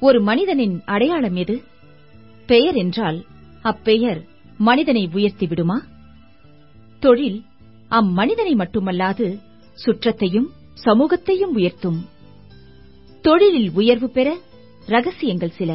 ஒரு மனிதனின் அடையாளம் எது பெயர் என்றால் அப்பெயர் மனிதனை உயர்த்தி விடுமா தொழில் அம்மனிதனை மட்டுமல்லாது சுற்றத்தையும் சமூகத்தையும் உயர்த்தும் தொழிலில் உயர்வு பெற ரகசியங்கள் சில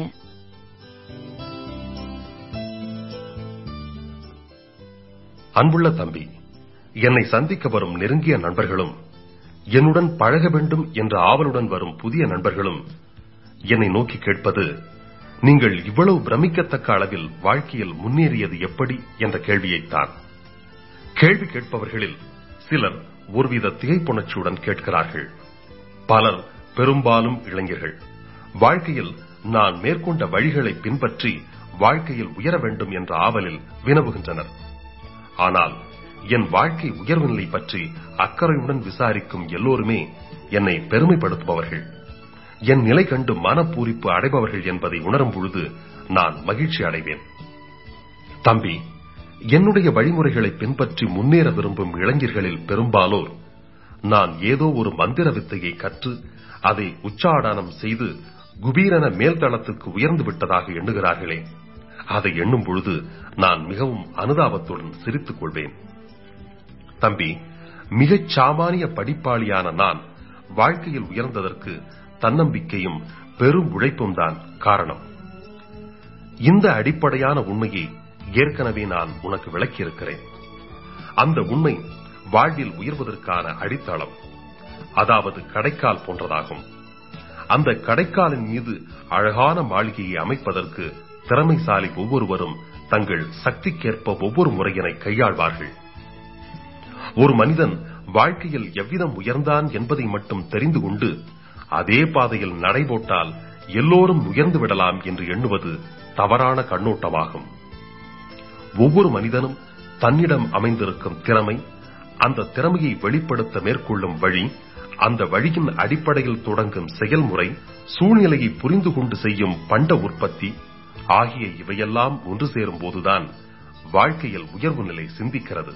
அன்புள்ள தம்பி என்னை சந்திக்க வரும் நெருங்கிய நண்பர்களும் என்னுடன் பழக வேண்டும் என்ற ஆவலுடன் வரும் புதிய நண்பர்களும் என்னை நோக்கி கேட்பது நீங்கள் இவ்வளவு பிரமிக்கத்தக்க அளவில் வாழ்க்கையில் முன்னேறியது எப்படி என்ற கேள்வியைத்தான் கேள்வி கேட்பவர்களில் சிலர் ஒருவித திகைப்புணர்ச்சியுடன் கேட்கிறார்கள் பலர் பெரும்பாலும் இளைஞர்கள் வாழ்க்கையில் நான் மேற்கொண்ட வழிகளை பின்பற்றி வாழ்க்கையில் உயர வேண்டும் என்ற ஆவலில் வினவுகின்றனர் ஆனால் என் வாழ்க்கை உயர்வு நிலை பற்றி அக்கறையுடன் விசாரிக்கும் எல்லோருமே என்னை பெருமைப்படுத்துபவர்கள் என் நிலை கண்டு மனப்பூரிப்பு அடைபவர்கள் என்பதை உணரும் பொழுது நான் மகிழ்ச்சி அடைவேன் தம்பி என்னுடைய வழிமுறைகளை பின்பற்றி முன்னேற விரும்பும் இளைஞர்களில் பெரும்பாலோர் நான் ஏதோ ஒரு மந்திர வித்தையை கற்று அதை உச்சாடனம் செய்து குபீரென மேல்தளத்துக்கு உயர்ந்து விட்டதாக எண்ணுகிறார்களே அதை எண்ணும் பொழுது நான் மிகவும் அனுதாபத்துடன் சிரித்துக் கொள்வேன் தம்பி மிகச் சாமானிய படிப்பாளியான நான் வாழ்க்கையில் உயர்ந்ததற்கு தன்னம்பிக்கையும் பெரும் உழைப்பும் தான் காரணம் இந்த அடிப்படையான உண்மையை ஏற்கனவே நான் உனக்கு விளக்கியிருக்கிறேன் அந்த உண்மை வாழ்வில் உயர்வதற்கான அடித்தளம் அதாவது கடைக்கால் போன்றதாகும் அந்த கடைக்காலின் மீது அழகான மாளிகையை அமைப்பதற்கு திறமைசாலி ஒவ்வொருவரும் தங்கள் சக்திக்கேற்ப ஒவ்வொரு முறையினை கையாள்வார்கள் ஒரு மனிதன் வாழ்க்கையில் எவ்விதம் உயர்ந்தான் என்பதை மட்டும் தெரிந்து கொண்டு அதே பாதையில் நடைபோட்டால் எல்லோரும் உயர்ந்து விடலாம் என்று எண்ணுவது தவறான கண்ணோட்டமாகும் ஒவ்வொரு மனிதனும் தன்னிடம் அமைந்திருக்கும் திறமை அந்த திறமையை வெளிப்படுத்த மேற்கொள்ளும் வழி அந்த வழியின் அடிப்படையில் தொடங்கும் செயல்முறை சூழ்நிலையை புரிந்து கொண்டு செய்யும் பண்ட உற்பத்தி ஆகிய இவையெல்லாம் ஒன்று சேரும் போதுதான் வாழ்க்கையில் உயர்வு நிலை சிந்திக்கிறது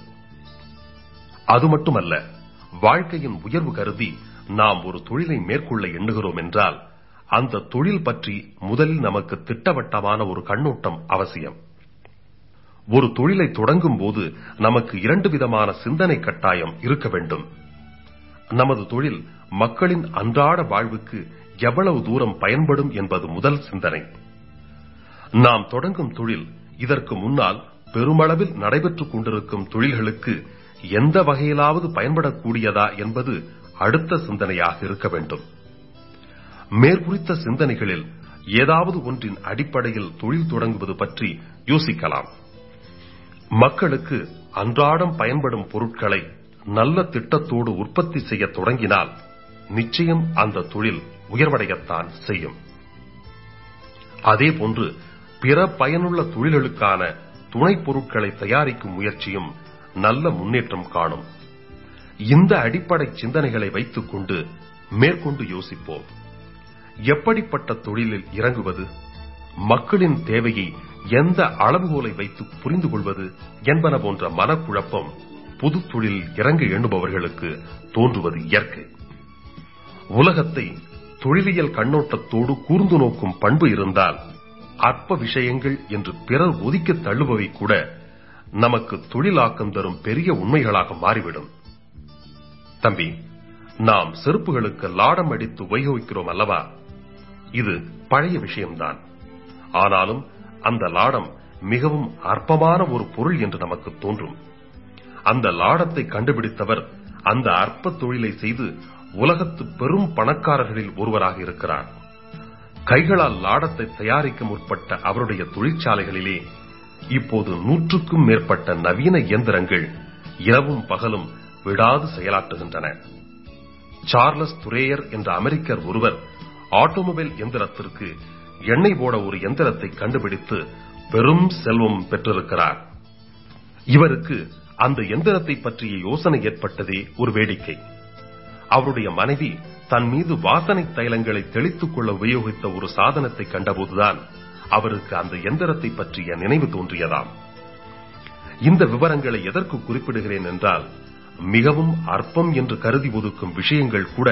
அது மட்டுமல்ல வாழ்க்கையின் உயர்வு கருதி நாம் ஒரு தொழிலை மேற்கொள்ள எண்ணுகிறோம் என்றால் அந்த தொழில் பற்றி முதலில் நமக்கு திட்டவட்டமான ஒரு கண்ணோட்டம் அவசியம் ஒரு தொழிலை தொடங்கும் போது நமக்கு இரண்டு விதமான சிந்தனை கட்டாயம் இருக்க வேண்டும் நமது தொழில் மக்களின் அன்றாட வாழ்வுக்கு எவ்வளவு தூரம் பயன்படும் என்பது முதல் சிந்தனை நாம் தொடங்கும் தொழில் இதற்கு முன்னால் பெருமளவில் நடைபெற்றுக் கொண்டிருக்கும் தொழில்களுக்கு எந்த வகையிலாவது பயன்படக்கூடியதா என்பது அடுத்த சிந்தனையாக இருக்க வேண்டும் மேற்குறித்த சிந்தனைகளில் ஏதாவது ஒன்றின் அடிப்படையில் தொழில் தொடங்குவது பற்றி யோசிக்கலாம் மக்களுக்கு அன்றாடம் பயன்படும் பொருட்களை நல்ல திட்டத்தோடு உற்பத்தி செய்ய தொடங்கினால் நிச்சயம் அந்த தொழில் உயர்வடையத்தான் செய்யும் அதேபோன்று பிற பயனுள்ள தொழில்களுக்கான துணைப் பொருட்களை தயாரிக்கும் முயற்சியும் நல்ல முன்னேற்றம் காணும் இந்த அடிப்படை சிந்தனைகளை வைத்துக் கொண்டு மேற்கொண்டு யோசிப்போம் எப்படிப்பட்ட தொழிலில் இறங்குவது மக்களின் தேவையை எந்த அளவுகோலை வைத்து புரிந்து கொள்வது என்பன போன்ற மனக்குழப்பம் புது தொழிலில் இறங்க எண்ணுபவர்களுக்கு தோன்றுவது இயற்கை உலகத்தை தொழிலியல் கண்ணோட்டத்தோடு கூர்ந்து நோக்கும் பண்பு இருந்தால் அற்ப விஷயங்கள் என்று பிறர் ஒதுக்கி தள்ளுபவை கூட நமக்கு தொழிலாக்கம் தரும் பெரிய உண்மைகளாக மாறிவிடும் தம்பி நாம் செருப்புகளுக்கு லாடம் அடித்து உபயோகிக்கிறோம் அல்லவா இது பழைய விஷயம்தான் ஆனாலும் அந்த லாடம் மிகவும் அற்பமான ஒரு பொருள் என்று நமக்கு தோன்றும் அந்த லாடத்தை கண்டுபிடித்தவர் அந்த அற்ப தொழிலை செய்து உலகத்து பெரும் பணக்காரர்களில் ஒருவராக இருக்கிறார் கைகளால் லாடத்தை தயாரிக்க முற்பட்ட அவருடைய தொழிற்சாலைகளிலே இப்போது நூற்றுக்கும் மேற்பட்ட நவீன இயந்திரங்கள் இரவும் பகலும் விடாது செயலாற்றுகின்றன சார்லஸ் துரேயர் என்ற அமெரிக்கர் ஒருவர் ஆட்டோமொபைல் எந்திரத்திற்கு எண்ணெய் போட ஒரு எந்திரத்தை கண்டுபிடித்து பெரும் செல்வம் பெற்றிருக்கிறார் இவருக்கு அந்த எந்திரத்தை பற்றிய யோசனை ஏற்பட்டதே ஒரு வேடிக்கை அவருடைய மனைவி தன் மீது வாசனை தைலங்களை தெளித்துக் கொள்ள உபயோகித்த ஒரு சாதனத்தை கண்டபோதுதான் அவருக்கு அந்த எந்திரத்தை பற்றிய நினைவு தோன்றியதாம் இந்த விவரங்களை எதற்கு குறிப்பிடுகிறேன் என்றால் மிகவும் அற்பம் என்று கருதி ஒதுக்கும் விஷயங்கள் கூட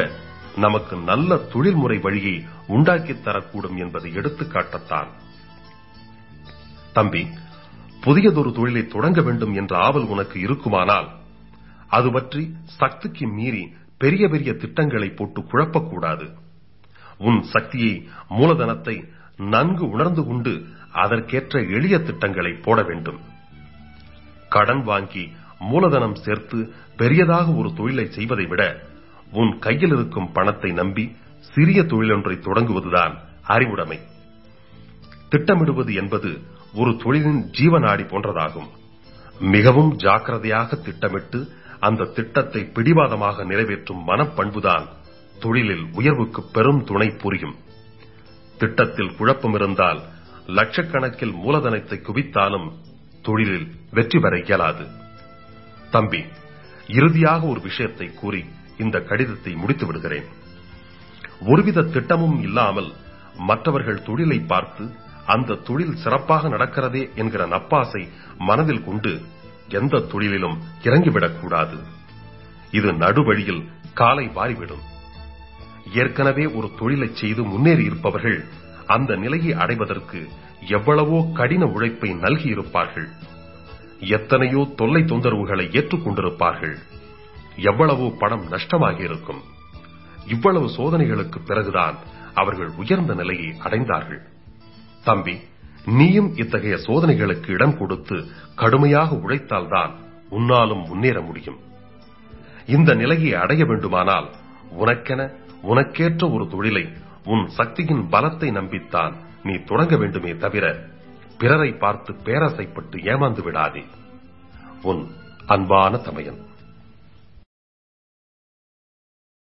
நமக்கு நல்ல தொழில்முறை வழியை உண்டாக்கித் தரக்கூடும் என்பதை எடுத்துக்காட்டத்தான் தம்பி புதியதொரு தொழிலை தொடங்க வேண்டும் என்ற ஆவல் உனக்கு இருக்குமானால் அது பற்றி சக்திக்கு மீறி பெரிய பெரிய திட்டங்களை போட்டு குழப்பக்கூடாது உன் சக்தியை மூலதனத்தை நன்கு உணர்ந்து கொண்டு அதற்கேற்ற எளிய திட்டங்களை போட வேண்டும் கடன் வாங்கி மூலதனம் சேர்த்து பெரியதாக ஒரு தொழிலை செய்வதை விட உன் கையில் இருக்கும் பணத்தை நம்பி சிறிய தொழிலொன்றை தொடங்குவதுதான் அறிவுடைமை திட்டமிடுவது என்பது ஒரு தொழிலின் ஜீவநாடி போன்றதாகும் மிகவும் ஜாக்கிரதையாக திட்டமிட்டு அந்த திட்டத்தை பிடிவாதமாக நிறைவேற்றும் மனப்பண்புதான் தொழிலில் உயர்வுக்கு பெரும் துணை புரியும் திட்டத்தில் குழப்பம் இருந்தால் லட்சக்கணக்கில் மூலதனத்தை குவித்தாலும் தொழிலில் வெற்றி பெற இயலாது தம்பி இறுதியாக ஒரு விஷயத்தை கூறி இந்த கடிதத்தை முடித்து விடுகிறேன் ஒருவித திட்டமும் இல்லாமல் மற்றவர்கள் தொழிலை பார்த்து அந்த தொழில் சிறப்பாக நடக்கிறதே என்கிற நப்பாசை மனதில் கொண்டு எந்த தொழிலிலும் இறங்கிவிடக்கூடாது இது நடுவழியில் காலை வாரிவிடும் ஏற்கனவே ஒரு தொழிலை செய்து முன்னேறி இருப்பவர்கள் அந்த நிலையை அடைவதற்கு எவ்வளவோ கடின உழைப்பை நல்கியிருப்பார்கள் எத்தனையோ தொல்லை தொந்தரவுகளை ஏற்றுக்கொண்டிருப்பார்கள் எவ்வளவோ பணம் நஷ்டமாகி இருக்கும் இவ்வளவு சோதனைகளுக்கு பிறகுதான் அவர்கள் உயர்ந்த நிலையை அடைந்தார்கள் தம்பி நீயும் இத்தகைய சோதனைகளுக்கு இடம் கொடுத்து கடுமையாக உழைத்தால்தான் உன்னாலும் முன்னேற முடியும் இந்த நிலையை அடைய வேண்டுமானால் உனக்கென உனக்கேற்ற ஒரு தொழிலை உன் சக்தியின் பலத்தை நம்பித்தான் நீ தொடங்க வேண்டுமே தவிர பிறரை பார்த்து பேராசைப்பட்டு ஏமாந்து விடாதே உன் அன்பான தமையன்